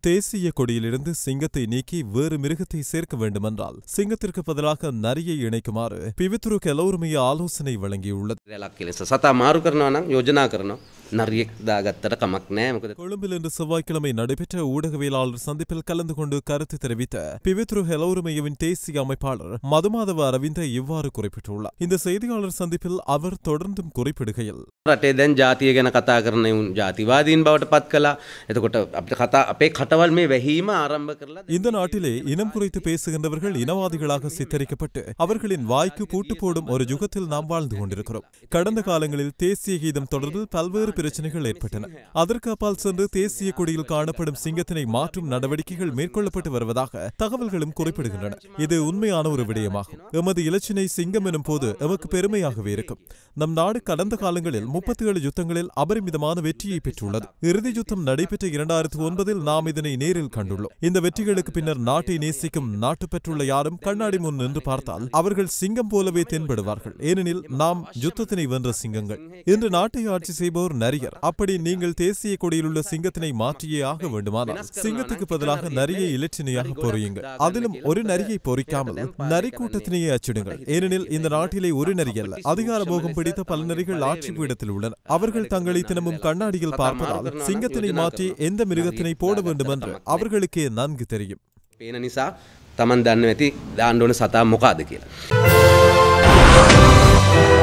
தேசிய கொடியிலிருந்து சிங்கத்தை நீக்கி வேறு மிருகத்தை சேர்க்க வேண்டுமென்றால் சிங்கத்திற்கு பதிலாக நரியை இணைக்குமாறு பிவித்துரு கெலோருமைய ஆலோசனை வழங்கியுள்ளது රැලක් ලෙස සතා මාරු කරනවා නම් යෝජනා කරනවා නරියෙක් දාගත්තට කමක් නෑ මොකද கொழும்பில் இன்று செவ்வாய்க்கிழமை நடைபெற்ற ஊடகவியலாளர் சந்திப்பில் கலந்து கொண்டு கருத்து தெரிவித்த பிவித்ரு ஹெலோருமையவின் தேசிய அமைப்பாளர் மதுமாதவ அரவிந்த இவ்வாறு குறிப்பிட்டுள்ளார் இந்த செய்தியாளர் சந்திப்பில் அவர் தொடர்ந்தும் குறிப்பிடுகையில் රටේ දැන් ජාතිය ගැන කතා කරන උන් ජාතිවාදීන් බවට පත් කලා එතකොට අප කතා අපේ කටවල් මේ වැහීම ආරම්භ කරලා இந்த நாட்டிலே இனம் குறித்து பேசுகின்றவர்கள் இனவாதிகளாக சித்தரிக்கப்பட்டு அவர்களின் வாய்க்கு பூட்டு போடும் ஒரு யுகத்தில் நாம் வாழ்ந்து கொண்டிருக்கிறோம் கடந்த காலங்களில் தேசிய கீதம் தொடர்பில் பல்வேறு பிரச்சனைகள் ஏற்பட்டன அதற்கு அப்பால் சென்று தேசிய கொடியில் காணப்படும் சிங்கத்தினை மாற்றும் நடவடிக்கைகள் மேற்கொள்ளப்பட்டு வருவதாக தகவல்களும் குறிப்பிடுகின்றன இது உண்மையான ஒரு விடயமாகும் எமது இலச்சினை சிங்கம் எனும் போது எமக்கு பெருமையாகவே இருக்கும் நம் நாடு கடந்த காலங்களில் முப்பத்தி ஏழு யுத்தங்களில் அபரிமிதமான வெற்றியை பெற்றுள்ளது இறுதி யுத்தம் நடைபெற்ற இரண்டாயிரத்து ஒன்பதில் நாம் இதனை நேரில் கண்டுள்ளோம் இந்த வெற்றிகளுக்கு பின்னர் நாட்டை நேசிக்கும் நாட்டு பெற்றுள்ள யாரும் கண்ணாடி முன் நின்று பார்த்தால் அவர்கள் சிங்கம் போலவே தென்படுவார்கள் ஏனெனில் நாம் யுத்தத்தினை வென்ற சிங்கங்கள் இன்று நாட்டை ஆட்சி செய்பவர் நரியர் அப்படி நீங்கள் தேசிய கொடியில் உள்ள சிங்கத்தினை மாற்றியே ஆக வேண்டுமானால் சிங்கத்துக்கு பதிலாக நரியை இலச்சினையாக பொறியுங்கள் அதிலும் ஒரு நரியை பொறிக்காமல் நரி கூட்டத்தினையே அச்சிடுங்கள் ஏனெனில் இந்த நாட்டிலே ஒரு நரி அல்ல அதிகார போகம் பிடித்த பல நரிகள் ஆட்சி பீடத்தில் உள்ளன அவர்கள் தங்களை தினமும் கண்ணாடியில் பார்ப்பதால் சிங்கத்தினை மாற்றி எந்த மிருகத்தினை போட வேண்டும் என்று அவர்களுக்கே நன்கு தெரியும் පේන නිසා තමන් දන්න ඇති දාණ්ඩෝන සතා මොකාද කියලා.